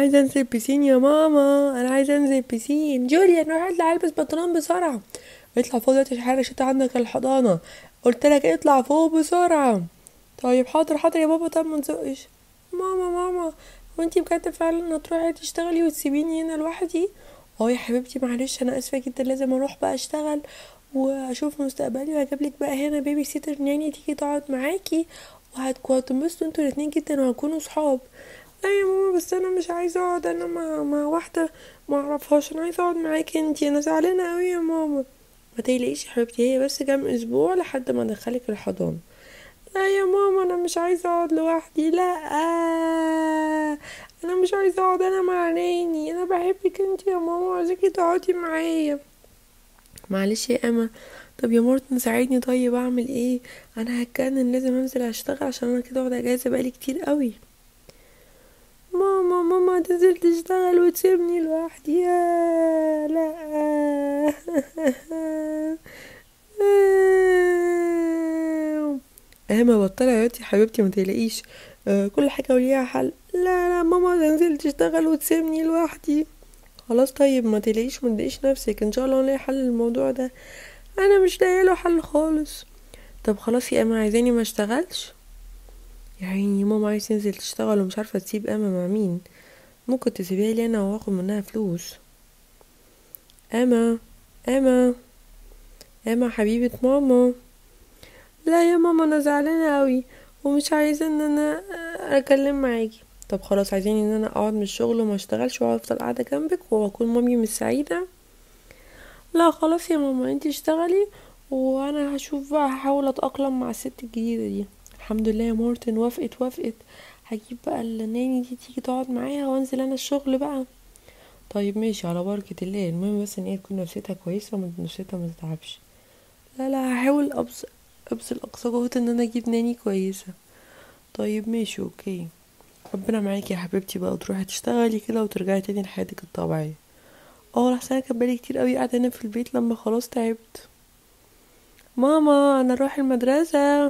عايزه انزل بسين يا ماما انا عايزه انزل بسين جوليا انا راح اطلع البس بنطلون بسرعه اطلع فوق دلوقتي عشان الشتا عندك الحضانه قلت لك اطلع فوق بسرعه طيب حاضر حاضر يا بابا طب ما تزقش ماما ماما وانتي بجد فعلا هتروحي تشتغلي وتسيبيني هنا لوحدي اه يا حبيبتي معلش انا اسفه جدا لازم اروح بقى اشتغل واشوف مستقبلي وهجيب لك بقى هنا بيبي سيتر ناني تيجي تقعد معاكي وهتكونوا هتنبسطوا انتوا الاتنين جدا وهتكونوا صحاب لا يا ماما بس انا مش عايزه اقعد انا مع مع واحده ما اعرفهاش انا عايزه اقعد معاكي انتي انا زعلانه قوي يا ماما ما تقلقيش يا حبيبتي هي بس كام اسبوع لحد ما ادخلك الحضانه لا يا ماما انا مش عايزه اقعد لوحدي لا انا مش عايزه اقعد انا مع ناني انا بحبك انت يا ماما عايزاكي تقعدي معايا معلش يا اما طب يا مارتن ساعدني طيب اعمل ايه انا هتجنن لازم انزل اشتغل عشان انا كده واخده اجازه بقالي كتير قوي ماما ماما تنزل تشتغل وتسيبني لوحدي يا لا اما بطلي عياطي يا حبيبتي ما تقلقيش آه كل حاجه وليها حل لا لا ماما تنزل تشتغل وتسيبني لوحدي خلاص طيب ما تقلقيش ما تضايقيش نفسك ان شاء الله نلاقي حل للموضوع ده انا مش لاقيه له حل خالص طب خلاص يا اما عايزاني ما اشتغلش يا عيني ماما عايز تنزل تشتغل ومش عارفه تسيب اما مع مين ممكن تسيبيها لي انا واخد منها فلوس اما اما اما حبيبه ماما لا يا ماما انا زعلانه قوي ومش عايزه ان انا اكلم معاكي طب خلاص عايزين ان انا اقعد من الشغل وما اشتغلش وافضل قاعده جنبك واكون مامي مش سعيده لا خلاص يا ماما انتي اشتغلي وانا هشوف بقى هحاول اتاقلم مع الست الجديده دي الحمد لله يا مارتن وافقت وافقت هجيب بقى الناني دي تيجي تقعد معايا وانزل انا الشغل بقى طيب ماشي على بركه الله المهم بس ان هي تكون نفسيتها كويسه وما نفسيتها ما تتعبش لا لا هحاول ابذل ابذل اقصى جهد ان انا اجيب ناني كويسه طيب ماشي اوكي ربنا معاكي يا حبيبتي بقى وتروحي تشتغلي كده وترجعي تاني لحياتك الطبيعيه اه لحسن انا كان بقالي كتير قوي قاعده هنا في البيت لما خلاص تعبت ماما انا اروح المدرسه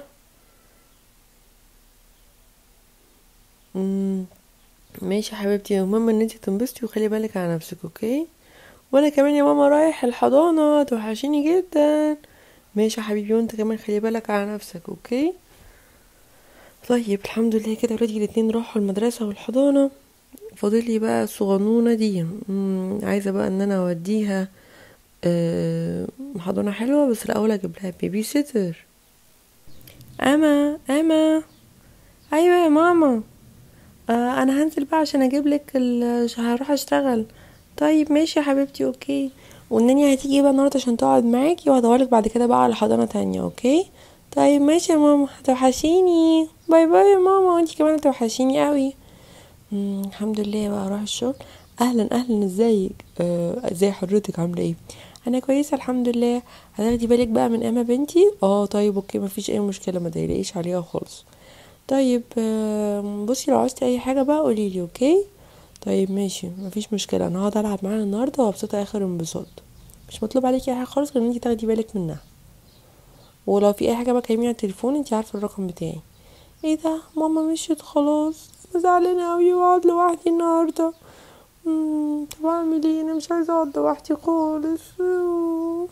مم. ماشي يا حبيبتي المهم ان انتي تنبسطي وخلي بالك على نفسك اوكي وانا كمان يا ماما رايح الحضانه توحشيني جدا ماشي يا حبيبي وانت كمان خلي بالك على نفسك اوكي طيب الحمد لله كده ولادي الاتنين راحوا المدرسه والحضانه فاضلي بقى الصغنونه دي مم. عايزه بقى ان انا اوديها أه حضانه حلوه بس الاول اجيب لها بيبي سيتر اما اما ايوه يا ماما آه انا هنزل بقى عشان اجيب لك هروح اشتغل طيب ماشي يا حبيبتي اوكي والناني هتيجي بقى النهارده عشان تقعد معاكي وهدورلك بعد كده بقى على حضانه تانية اوكي طيب ماشي يا ماما هتوحشيني باي باي يا ماما وانتي كمان هتوحشيني قوي مم، الحمد لله بقى اروح الشغل اهلا اهلا ازيك آه، ازاي حضرتك عامله ايه انا كويسه الحمد لله هتاخدي بالك بقى من اما بنتي اه طيب اوكي مفيش اي مشكله ما تقلقيش عليها خالص طيب آه، بصي لو عوزتي اي حاجه بقى قوليلي اوكي طيب ماشي مفيش مشكله انا هقعد العب معاها النهارده وابسطها اخر انبساط مش مطلوب عليكي اي حاجه خالص غير ان انتي تاخدي بالك منها ولو في اي حاجه بقى كلميني على التليفون انتي عارفه الرقم بتاعي ايه ده ماما مشيت خلاص انا زعلانه اوي واقعد لوحدي النهارده مم، طب اعمل ايه انا مش عايزه اقعد لوحدي خالص أوه.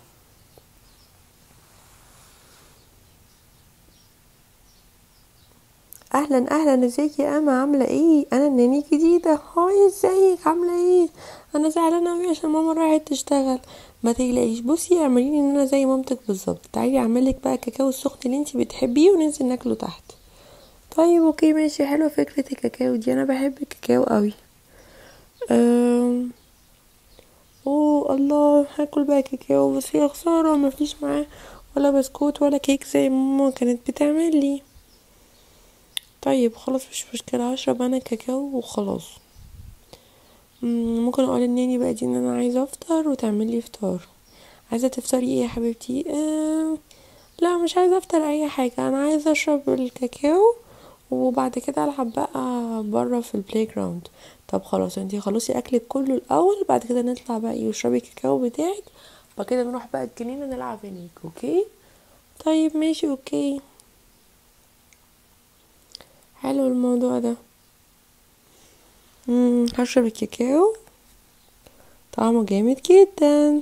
اهلا اهلا ازيك يا اما عامله ايه انا الناني جديده هاي ازيك عامله ايه انا زعلانه اوي عشان ماما راحت تشتغل ما تقلقيش بصي اعمليلي ان انا زي مامتك بالظبط تعالي اعملك بقى الكاكاو السخن اللي انتي بتحبيه وننزل ناكله تحت طيب اوكي ماشي حلوه فكره الكاكاو دي انا بحب الكاكاو قوي أم... اوه الله هاكل بقى كاكاو بس هي خساره مفيش معاه ولا بسكوت ولا كيك زي ما ماما كانت بتعمل لي طيب خلاص مش مشكلة هشرب انا كاكاو وخلاص مم، ممكن اقول الناني بقى دي ان انا عايزة افطر وتعمل لي فطار عايزة تفطري ايه يا حبيبتي آه لا مش عايزة افطر اي حاجة انا عايزة اشرب الكاكاو وبعد كده العب بقى بره في البلاي جراوند طب خلاص انتي خلصي اكلك كله الاول بعد كده نطلع بقى ايه واشربي الكاكاو بتاعك بعد كده نروح بقى الجنينة نلعب هناك اوكي طيب ماشي اوكي حلو الموضوع ده مم. هشرب الكاكاو طعمه جامد جدا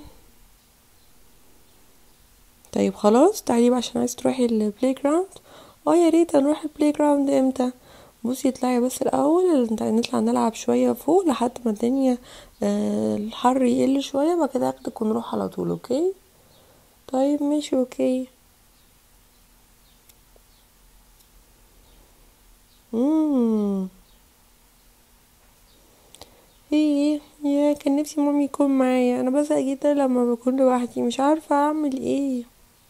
طيب خلاص تعالي بقى عشان عايز تروحي البلاي جراوند اه يا ريت هنروح البلاي جراوند امتى بصي اطلعي بس الاول نطلع نلعب شويه فوق لحد ما الدنيا آه الحر يقل شويه بعد كده اخدك ونروح على طول اوكي طيب ماشي اوكي مم. ايه يا كان نفسي مامي يكون معايا انا بزهق جدا لما بكون لوحدي مش عارفه اعمل ايه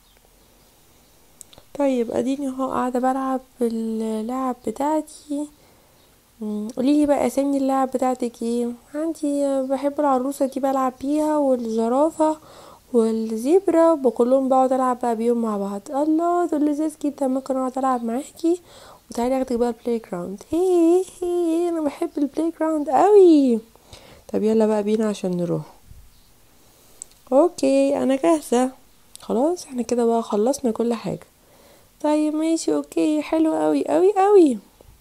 طيب اديني اهو قاعده بلعب باللعب بتاعتي قوليلي بقى اسامي اللعب بتاعتك ايه عندي بحب العروسه دي بلعب بيها والزرافه والزبرة وكلهم بقعد العب بقى بيهم مع بعض الله دول لذيذ جدا ممكن اقعد العب معاكي وتعالي اخدك بقى البلاي جراوند هي هي انا بحب البلاي جراوند قوي طب يلا بقى بينا عشان نروح اوكي انا جاهزه خلاص احنا كده بقى خلصنا كل حاجه طيب ماشي اوكي حلو قوي قوي قوي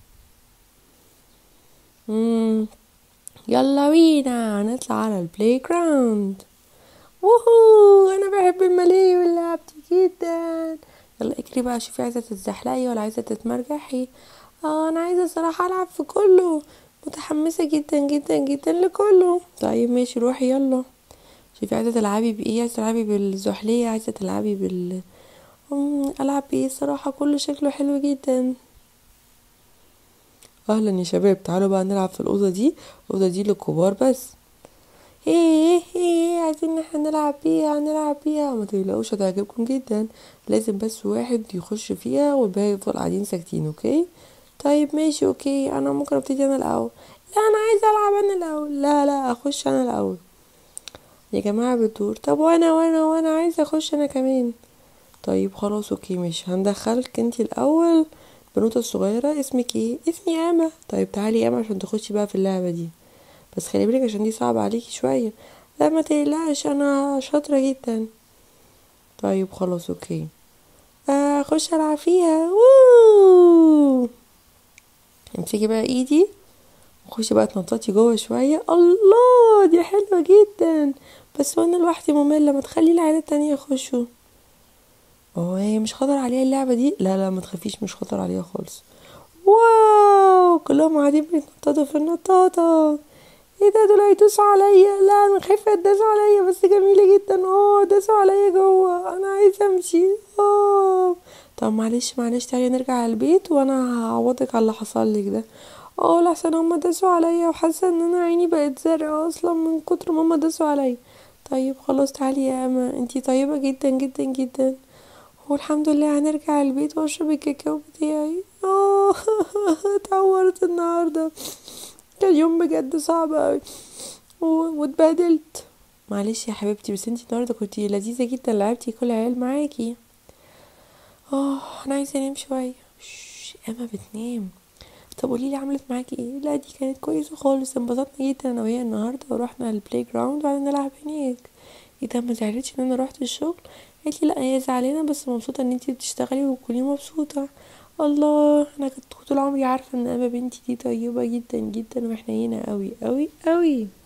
مم. يلا بينا هنطلع على البلاي جراوند ووهو انا بحب الملاهي ولعبتي جدا يلا اجري بقى شوفي عايزه تتزحلقي ولا عايزه تتمرجحي اه انا عايزه الصراحه العب في كله متحمسه جدا جدا جدا لكله طيب ماشي روحي يلا شوفي عايزه تلعبي بايه عايزه تلعبي بالزحليه عايزه تلعبي بال العب بايه الصراحه كله شكله حلو جدا اهلا يا شباب تعالوا بقى نلعب في الاوضه دي الاوضه دي للكبار بس ايه ايه عايزين احنا نلعب بيها نلعب بيها ما تقلقوش هتعجبكم جدا لازم بس واحد يخش فيها والباقي يفضل قاعدين ساكتين اوكي طيب ماشي اوكي انا ممكن ابتدي انا الاول لا انا عايزه العب انا الاول لا لا اخش انا الاول يا جماعه بتدور طب وانا وانا وانا عايزه اخش انا كمان طيب خلاص اوكي ماشي هندخلك انتي الاول البنوته الصغيره اسمك ايه اسمي اما طيب تعالي يا اما عشان تخشي بقى في اللعبه دي بس خلي بالك عشان دي صعبة عليكي شوية لا ما تقلقش انا شاطرة جدا طيب خلاص اوكي اخش العب فيها ووو امسكي بقى ايدي وخشي بقى تنططي جوه شوية الله دي حلوة جدا بس وانا لوحدي مملة ما تخلي العيال التانية يخشوا اه هي مش خطر عليها اللعبة دي لا لا ما تخافيش مش خطر عليها خالص واو كلهم قاعدين بيتنططوا في النطاطة ايه ده دول هيدوسوا عليا لا انا خايفه يدوسوا عليا بس جميله جدا اه داسوا عليا جوه انا عايزه امشي اه طب معلش معلش تعالي نرجع على البيت وانا هعوضك على اللي حصل لك ده اه لحسن هما داسوا عليا وحاسه ان انا عيني بقت زرقاء اصلا من كتر ما هما داسوا عليا طيب خلاص تعالي يا اما انتي طيبه جدا جدا جدا والحمد لله هنرجع البيت واشرب الكاكاو بتاعي اه اتعورت النهارده كان يوم بجد صعب اوي واتبهدلت معلش يا حبيبتي بس انتي النهارده كنتي لذيذه جدا لعبتي كل عيال معاكي اه انا عايزه انام شويه اما بتنام طب قوليلي عملت معاكي ايه لا دي كانت كويسه خالص انبسطنا جدا انا وهي النهارده ورحنا البلاي جراوند وقعدنا نلعب هناك ايه ده ما زعلتش ان انا روحت الشغل قالت لي لا هي زعلانه بس مبسوطه ان انتي بتشتغلي وتكوني مبسوطه الله انا كنت طول عمري عارفه ان اما بنتي دي طيبه جدا جدا وحنينه قوي قوي قوي